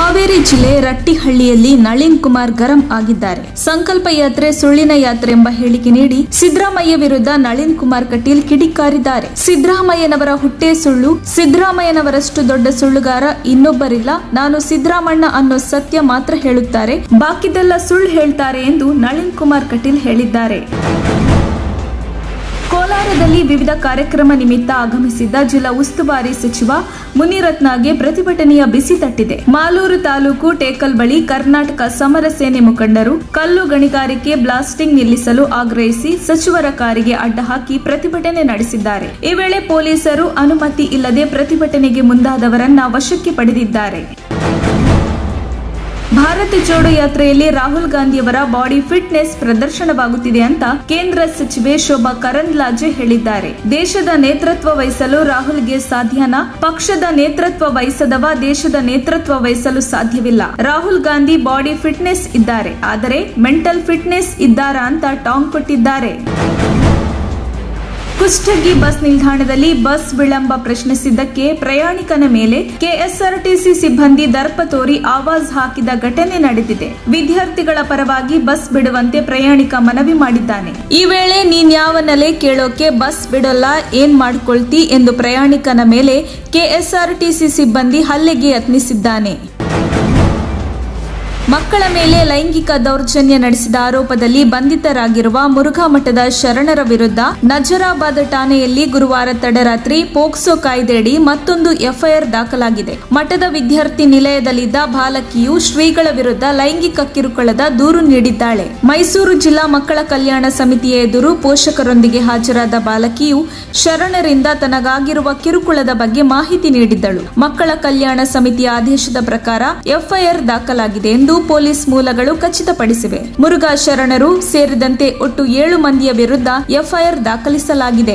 ಹಾವೇರಿ ಜಿಲ್ಲೆ ರಟ್ಟಿಹಳ್ಳಿಯಲ್ಲಿ ನಳಿನ್ ಕುಮಾರ್ ಗರಂ ಆಗಿದ್ದಾರೆ ಸಂಕಲ್ಪ ಯಾತ್ರೆ ಸುಳ್ಳಿನ ಯಾತ್ರೆ ಎಂಬ ಹೇಳಿಕೆ ನೀಡಿ ಸಿದ್ದರಾಮಯ್ಯ ವಿರುದ್ಧ ನಳಿನ್ ಕುಮಾರ್ ಕಟೀಲ್ ಕಿಡಿಕಾರಿದ್ದಾರೆ ಸಿದ್ದರಾಮಯ್ಯನವರ ಹುಟ್ಟೆ ಸುಳ್ಳು ಸಿದ್ದರಾಮಯ್ಯನವರಷ್ಟು ದೊಡ್ಡ ಸುಳ್ಳುಗಾರ ಇನ್ನೊಬ್ಬರಿಲ್ಲ ನಾನು ಸಿದ್ದರಾಮಣ್ಣ ಅನ್ನೋ ಸತ್ಯ ಮಾತ್ರ ಹೇಳುತ್ತಾರೆ ಬಾಕಿದೆಲ್ಲ ಸುಳ್ಳು ಹೇಳ್ತಾರೆ ಎಂದು ನಳಿನ್ ಕುಮಾರ್ ಕಟೀಲ್ ಹೇಳಿದ್ದಾರೆ ಕೋಲಾರದಲ್ಲಿ ವಿವಿಧ ಕಾರ್ಯಕ್ರಮ ನಿಮಿತ್ತ ಆಗಮಿಸಿದ್ದ ಜಿಲ್ಲಾ ಉಸ್ತುವಾರಿ ಸಚಿವ ಮುನಿರತ್ನಗೆ ಪ್ರತಿಭಟನೆಯ ಬಿಸಿ ತಟ್ಟಿದೆ ಮಾಲೂರು ತಾಲೂಕು ಟೇಕಲ್ ಬಳಿ ಕರ್ನಾಟಕ ಸಮರ ಸೇನೆ ಮುಖಂಡರು ಕಲ್ಲು ಗಣಿಗಾರಿಕೆ ಬ್ಲಾಸ್ಟಿಂಗ್ ನಿಲ್ಲಿಸಲು ಆಗ್ರಹಿಸಿ ಸಚಿವರ ಕಾರಿಗೆ ಅಡ್ಡ ಹಾಕಿ ಪ್ರತಿಭಟನೆ ನಡೆಸಿದ್ದಾರೆ ಈ ವೇಳೆ ಪೊಲೀಸರು ಅನುಮತಿ ಇಲ್ಲದೆ ಪ್ರತಿಭಟನೆಗೆ ಮುಂದಾದವರನ್ನ ವಶಕ್ಕೆ ಪಡೆದಿದ್ದಾರೆ ಭಾರತ್ ಜೋಡೋ ಯಾತ್ರೆಯಲ್ಲಿ ರಾಹುಲ್ ಗಾಂಧಿಯವರ ಬಾಡಿ ಫಿಟ್ನೆಸ್ ಪ್ರದರ್ಶನವಾಗುತ್ತಿದೆ ಅಂತ ಕೇಂದ್ರ ಸಚಿವೆ ಶೋಭಾ ಕರಂದ್ಲಾಜೆ ಹೇಳಿದ್ದಾರೆ ದೇಶದ ನೇತೃತ್ವ ವಹಿಸಲು ರಾಹುಲ್ಗೆ ಸಾಧ್ಯನಾ ಪಕ್ಷದ ನೇತೃತ್ವ ವಹಿಸದವ ದೇಶದ ನೇತೃತ್ವ ವಹಿಸಲು ಸಾಧ್ಯವಿಲ್ಲ ರಾಹುಲ್ ಗಾಂಧಿ ಬಾಡಿ ಫಿಟ್ನೆಸ್ ಇದ್ದಾರೆ ಆದರೆ ಮೆಂಟಲ್ ಫಿಟ್ನೆಸ್ ಇದ್ದಾರಾ ಅಂತ ಟಾಂಗ್ ಕೊಟ್ಟಿದ್ದಾರೆ ಕುಷ್ಟಗಿ ಬಸ್ ನಿಲ್ದಾಣದಲ್ಲಿ ಬಸ್ ವಿಳಂಬ ಪ್ರಶ್ನಿಸಿದ್ದಕ್ಕೆ ಪ್ರಯಾಣಿಕನ ಮೇಲೆ ಕೆಎಸ್ಆರ್ಟಿಸಿ ಸಿಬ್ಬಂದಿ ದರ್ಪ ತೋರಿ ಆವಾಜ್ ಹಾಕಿದ ಘಟನೆ ನಡೆದಿದೆ ವಿದ್ಯಾರ್ಥಿಗಳ ಪರವಾಗಿ ಬಸ್ ಬಿಡುವಂತೆ ಪ್ರಯಾಣಿಕ ಮನವಿ ಮಾಡಿದ್ದಾನೆ ಈ ವೇಳೆ ನೀನ್ ಯಾವ ನೆಲೆ ಕೇಳೋಕೆ ಬಸ್ ಬಿಡಲ್ಲ ಏನ್ ಮಾಡ್ಕೊಳ್ತಿ ಎಂದು ಪ್ರಯಾಣಿಕನ ಮೇಲೆ ಕೆಎಸ್ಆರ್ಟಿಸಿ ಸಿಬ್ಬಂದಿ ಹಲ್ಲೆಗೆ ಯತ್ನಿಸಿದ್ದಾನೆ ಮಕ್ಕಳ ಮೇಲೆ ಲೈಂಗಿಕ ದೌರ್ಜನ್ಯ ನಡೆಸಿದ ಆರೋಪದಲ್ಲಿ ಬಂಧಿತರಾಗಿರುವ ಮುರುಘಾ ಮಠದ ಶರಣರ ವಿರುದ್ಧ ನಜರಾಬಾದ್ ಠಾಣೆಯಲ್ಲಿ ಗುರುವಾರ ತಡರಾತ್ರಿ ಪೋಕ್ಸೋ ಕಾಯ್ದೆಯಡಿ ಮತ್ತೊಂದು ಎಫ್ಐಆರ್ ದಾಖಲಾಗಿದೆ ಮಠದ ವಿದ್ಯಾರ್ಥಿ ನಿಲಯದಲ್ಲಿದ್ದ ಬಾಲಕಿಯು ಶ್ರೀಗಳ ವಿರುದ್ಧ ಲೈಂಗಿಕ ಕಿರುಕುಳದ ದೂರು ನೀಡಿದ್ದಾಳೆ ಮೈಸೂರು ಜಿಲ್ಲಾ ಮಕ್ಕಳ ಕಲ್ಯಾಣ ಸಮಿತಿಯ ಎದುರು ಪೋಷಕರೊಂದಿಗೆ ಹಾಜರಾದ ಬಾಲಕಿಯು ಶರಣರಿಂದ ತನಗಾಗಿರುವ ಕಿರುಕುಳದ ಬಗ್ಗೆ ಮಾಹಿತಿ ನೀಡಿದ್ದಳು ಮಕ್ಕಳ ಕಲ್ಯಾಣ ಸಮಿತಿಯ ಆದೇಶದ ಪ್ರಕಾರ ಎಫ್ಐಆರ್ ದಾಖಲಾಗಿದೆ ಎಂದು ಪೊಲೀಸ್ ಮೂಲಗಳು ಖಚಿತಪಡಿಸಿವೆ ಮುರುಘಾ ಶರಣರು ಸೇರಿದಂತೆ ಒಟ್ಟು ಏಳು ಮಂದಿಯ ವಿರುದ್ಧ ಎಫ್ಐಆರ್ ದಾಖಲಿಸಲಾಗಿದೆ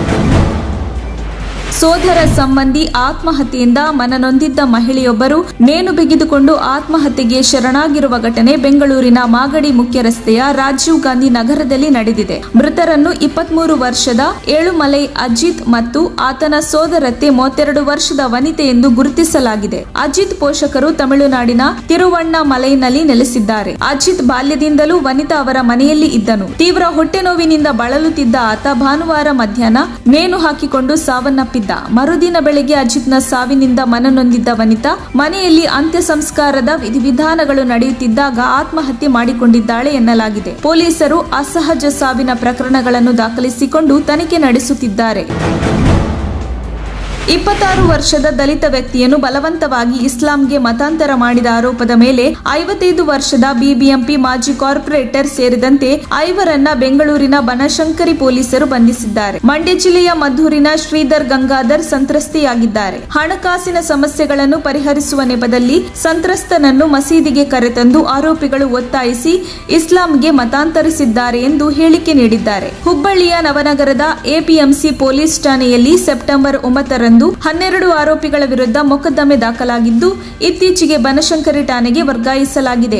ಸೋದರ ಸಂಬಂಧಿ ಆತ್ಮಹತ್ಯೆಯಿಂದ ಮನನೊಂದಿದ್ದ ಮಹಿಳೆಯೊಬ್ಬರು ನೇಣು ಬಿಗಿದುಕೊಂಡು ಆತ್ಮಹತ್ಯೆಗೆ ಶರಣಾಗಿರುವ ಘಟನೆ ಬೆಂಗಳೂರಿನ ಮಾಗಡಿ ಮುಖ್ಯ ರಸ್ತೆಯ ರಾಜೀವ್ ಗಾಂಧಿ ನಗರದಲ್ಲಿ ನಡೆದಿದೆ ಮೃತರನ್ನು ಇಪ್ಪತ್ಮೂರು ವರ್ಷದ ಏಳುಮಲೈ ಅಜಿತ್ ಮತ್ತು ಆತನ ಸೋದರತ್ತೆ ಮೂವತ್ತೆರಡು ವರ್ಷದ ವನಿತೆ ಎಂದು ಗುರುತಿಸಲಾಗಿದೆ ಅಜಿತ್ ಪೋಷಕರು ತಮಿಳುನಾಡಿನ ತಿರುವಣ್ಣಾಮಲೈನಲ್ಲಿ ನೆಲೆಸಿದ್ದಾರೆ ಅಜಿತ್ ಬಾಲ್ಯದಿಂದಲೂ ವನಿತಾ ಅವರ ಮನೆಯಲ್ಲಿ ಇದ್ದನು ತೀವ್ರ ಹೊಟ್ಟೆ ನೋವಿನಿಂದ ಬಳಲುತ್ತಿದ್ದ ಆತ ಭಾನುವಾರ ಮಧ್ಯಾಹ್ನ ನೇಣು ಹಾಕಿಕೊಂಡು ಸಾವನ್ನಪ್ಪಿದ್ದ ಮರುದಿನ ಬೆಳಗ್ಗೆ ಅಜಿತ್ನ ಸಾವಿನಿಂದ ಮನನೊಂದಿದ್ದ ವನಿತಾ ಮನೆಯಲ್ಲಿ ಅಂತ್ಯ ಸಂಸ್ಕಾರದ ವಿಧಿವಿಧಾನಗಳು ನಡೆಯುತ್ತಿದ್ದಾಗ ಆತ್ಮಹತ್ಯೆ ಮಾಡಿಕೊಂಡಿದ್ದಾಳೆ ಎನ್ನಲಾಗಿದೆ ಪೊಲೀಸರು ಅಸಹಜ ಸಾವಿನ ಪ್ರಕರಣಗಳನ್ನು ದಾಖಲಿಸಿಕೊಂಡು ತನಿಖೆ ನಡೆಸುತ್ತಿದ್ದಾರೆ ಇಪ್ಪತ್ತಾರು ವರ್ಷದ ದಲಿತ ವ್ಯಕ್ತಿಯನ್ನು ಬಲವಂತವಾಗಿ ಇಸ್ಲಾಂಗೆ ಮತಾಂತರ ಮಾಡಿದ ಆರೋಪದ ಮೇಲೆ ಐವತ್ತೈದು ವರ್ಷದ ಬಿಬಿಎಂಪಿ ಮಾಜಿ ಕಾರ್ಪೊರೇಟರ್ ಸೇರಿದಂತೆ ಐವರನ್ನ ಬೆಂಗಳೂರಿನ ಬನಶಂಕರಿ ಪೊಲೀಸರು ಬಂಧಿಸಿದ್ದಾರೆ ಮಂಡ್ಯ ಜಿಲ್ಲೆಯ ಮದ್ದೂರಿನ ಶ್ರೀಧರ್ ಗಂಗಾಧರ್ ಸಂತ್ರಸ್ತೆಯಾಗಿದ್ದಾರೆ ಹಣಕಾಸಿನ ಸಮಸ್ಯೆಗಳನ್ನು ಪರಿಹರಿಸುವ ನೆಪದಲ್ಲಿ ಸಂತ್ರಸ್ತನನ್ನು ಮಸೀದಿಗೆ ಕರೆತಂದು ಆರೋಪಿಗಳು ಒತ್ತಾಯಿಸಿ ಇಸ್ಲಾಂಗೆ ಮತಾಂತರಿಸಿದ್ದಾರೆ ಎಂದು ಹೇಳಿಕೆ ನೀಡಿದ್ದಾರೆ ಹುಬ್ಬಳ್ಳಿಯ ನವನಗರದ ಎಪಿಎಂಸಿ ಪೊಲೀಸ್ ಠಾಣೆಯಲ್ಲಿ ಸೆಪ್ಟೆಂಬರ್ ಒಂಬತ್ತರಂದು ಹನ್ನೆರಡು ಆರೋಪಿಗಳ ವಿರುದ್ಧ ಮೊಕದ್ದಮೆ ದಾಖಲಾಗಿದ್ದು ಇತ್ತೀಚೆಗೆ ಬನಶಂಕರಿ ಠಾಣೆಗೆ ವರ್ಗಾಯಿಸಲಾಗಿದೆ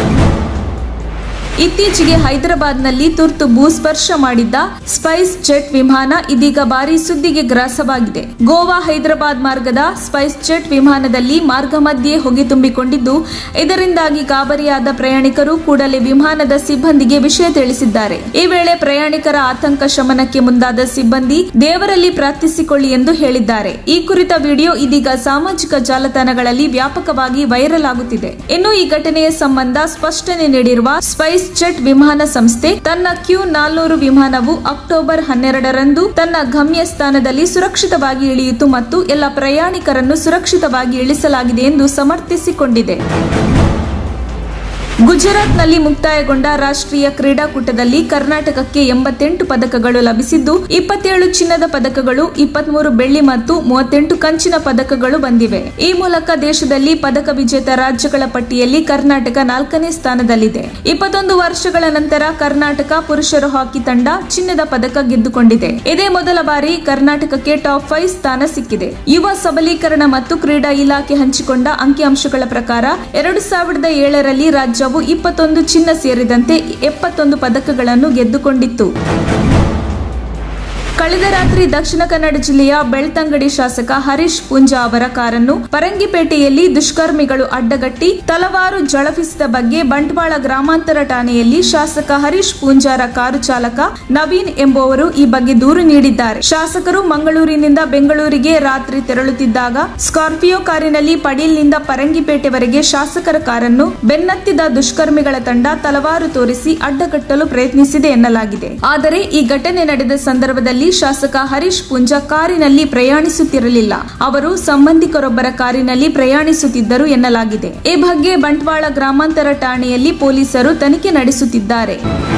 ಇತ್ತೀಚೆಗೆ ಹೈದರಾಬಾದ್ನಲ್ಲಿ ತುರ್ತು ಭೂಸ್ಪರ್ಶ ಮಾಡಿದ್ದ ಸ್ಪೈಸ್ ಜೆಟ್ ವಿಮಾನ ಇದೀಗ ಭಾರಿ ಸುದ್ದಿಗೆ ಗ್ರಾಸವಾಗಿದೆ ಗೋವಾ ಹೈದರಾಬಾದ್ ಮಾರ್ಗದ ಸ್ಪೈಸ್ ಜೆಟ್ ವಿಮಾನದಲ್ಲಿ ಮಾರ್ಗ ಮಧ್ಯೆ ಹೊಗೆ ತುಂಬಿಕೊಂಡಿದ್ದು ಇದರಿಂದಾಗಿ ಗಾಬರಿಯಾದ ಪ್ರಯಾಣಿಕರು ಕೂಡಲೇ ವಿಮಾನದ ಸಿಬ್ಬಂದಿಗೆ ವಿಷಯ ತಿಳಿಸಿದ್ದಾರೆ ಈ ವೇಳೆ ಪ್ರಯಾಣಿಕರ ಆತಂಕ ಶಮನಕ್ಕೆ ಮುಂದಾದ ಸಿಬ್ಬಂದಿ ದೇವರಲ್ಲಿ ಪ್ರಾರ್ಥಿಸಿಕೊಳ್ಳಿ ಎಂದು ಹೇಳಿದ್ದಾರೆ ಈ ಕುರಿತ ವಿಡಿಯೋ ಇದೀಗ ಸಾಮಾಜಿಕ ಜಾಲತಾಣಗಳಲ್ಲಿ ವ್ಯಾಪಕವಾಗಿ ವೈರಲ್ ಆಗುತ್ತಿದೆ ಇನ್ನು ಈ ಘಟನೆಯ ಸಂಬಂಧ ಸ್ಪಷ್ಟನೆ ನೀಡಿರುವ ಸ್ಪೈಸ್ ಜೆಟ್ ವಿಮಾನ ಸಂಸ್ಥೆ ತನ್ನ ಕ್ಯೂ ನಾಲ್ನೂರು ವಿಮಾನವು ಅಕ್ಟೋಬರ್ ಹನ್ನೆರಡರಂದು ತನ್ನ ಗಮ್ಯ ಸ್ಥಾನದಲ್ಲಿ ಸುರಕ್ಷಿತವಾಗಿ ಇಳಿಯಿತು ಮತ್ತು ಎಲ್ಲ ಪ್ರಯಾಣಿಕರನ್ನು ಸುರಕ್ಷಿತವಾಗಿ ಇಳಿಸಲಾಗಿದೆ ಎಂದು ಸಮರ್ಥಿಸಿಕೊಂಡಿದೆ ಗುಜರಾತ್ನಲ್ಲಿ ಮುಕ್ತಾಯಗೊಂಡ ರಾಷ್ಟ್ರೀಯ ಕ್ರೀಡಾಕೂಟದಲ್ಲಿ ಕರ್ನಾಟಕಕ್ಕೆ ಎಂಬತ್ತೆಂಟು ಪದಕಗಳು ಲಭಿಸಿದ್ದು ಇಪ್ಪತ್ತೇಳು ಚಿನ್ನದ ಪದಕಗಳು ಇಪ್ಪತ್ಮೂರು ಬೆಳ್ಳಿ ಮತ್ತು ಮೂವತ್ತೆಂಟು ಕಂಚಿನ ಪದಕಗಳು ಬಂದಿವೆ ಈ ಮೂಲಕ ದೇಶದಲ್ಲಿ ಪದಕ ವಿಜೇತ ರಾಜ್ಯಗಳ ಪಟ್ಟಿಯಲ್ಲಿ ಕರ್ನಾಟಕ ನಾಲ್ಕನೇ ಸ್ಥಾನದಲ್ಲಿದೆ ಇಪ್ಪತ್ತೊಂದು ವರ್ಷಗಳ ನಂತರ ಕರ್ನಾಟಕ ಪುರುಷರ ಹಾಕಿ ತಂಡ ಚಿನ್ನದ ಪದಕ ಗೆದ್ದುಕೊಂಡಿದೆ ಇದೇ ಮೊದಲ ಬಾರಿ ಕರ್ನಾಟಕಕ್ಕೆ ಟಾಪ್ ಫೈವ್ ಸ್ಥಾನ ಸಿಕ್ಕಿದೆ ಯುವ ಸಬಲೀಕರಣ ಮತ್ತು ಕ್ರೀಡಾ ಇಲಾಖೆ ಹಂಚಿಕೊಂಡ ಅಂಕಿಅಂಶಗಳ ಪ್ರಕಾರ ಎರಡು ಸಾವಿರದ ಏಳರಲ್ಲಿ ರಾಜ್ಯವು ಇಪ್ಪತ್ತೊಂದು ಚಿನ್ನ ಸೇರಿದಂತೆ ಎಪ್ಪತ್ತೊಂದು ಪದಕಗಳನ್ನು ಗೆದ್ದುಕೊಂಡಿತ್ತು ಕಳೆದ ರಾತ್ರಿ ದಕ್ಷಿಣ ಕನ್ನಡ ಜಿಲ್ಲೆಯ ಬೆಳ್ತಂಗಡಿ ಶಾಸಕ ಹರೀಶ್ ಪೂಂಜಾ ಅವರ ಕಾರನ್ನು ಪರಂಗಿಪೇಟೆಯಲ್ಲಿ ದುಷ್ಕರ್ಮಿಗಳು ಅಡ್ಡಗಟ್ಟಿ ತಲವಾರು ಜಳಪಿಸಿದ ಬಗ್ಗೆ ಬಂಟ್ವಾಳ ಗ್ರಾಮಾಂತರ ಠಾಣೆಯಲ್ಲಿ ಶಾಸಕ ಹರೀಶ್ ಪೂಂಜಾರ ಕಾರು ಚಾಲಕ ನವೀನ್ ಎಂಬುವರು ಈ ಬಗ್ಗೆ ದೂರು ನೀಡಿದ್ದಾರೆ ಶಾಸಕರು ಮಂಗಳೂರಿನಿಂದ ಬೆಂಗಳೂರಿಗೆ ರಾತ್ರಿ ತೆರಳುತ್ತಿದ್ದಾಗ ಸ್ಕಾರ್ಪಿಯೋ ಕಾರಿನಲ್ಲಿ ಪಡೀಲ್ನಿಂದ ಪರಂಗಿಪೇಟೆವರೆಗೆ ಶಾಸಕರ ಕಾರನ್ನು ಬೆನ್ನತ್ತಿದ ದುಷ್ಕರ್ಮಿಗಳ ತಂಡ ತಲವಾರು ತೋರಿಸಿ ಅಡ್ಡಗಟ್ಟಲು ಪ್ರಯತ್ನಿಸಿದೆ ಎನ್ನಲಾಗಿದೆ ಆದರೆ ಈ ಘಟನೆ ನಡೆದ ಸಂದರ್ಭದಲ್ಲಿ ಶಾಸಕ ಹರೀಶ್ ಪುಂಜಾ ಕಾರಿನಲ್ಲಿ ಪ್ರಯಾಣಿಸುತ್ತಿರಲಿಲ್ಲ ಅವರು ಸಂಬಂಧಿಕರೊಬ್ಬರ ಕಾರಿನಲ್ಲಿ ಪ್ರಯಾಣಿಸುತ್ತಿದ್ದರು ಎನ್ನಲಾಗಿದೆ ಈ ಬಗ್ಗೆ ಬಂಟ್ವಾಳ ಗ್ರಾಮಾಂತರ ಠಾಣೆಯಲ್ಲಿ ಪೊಲೀಸರು ತನಿಖೆ ನಡೆಸುತ್ತಿದ್ದಾರೆ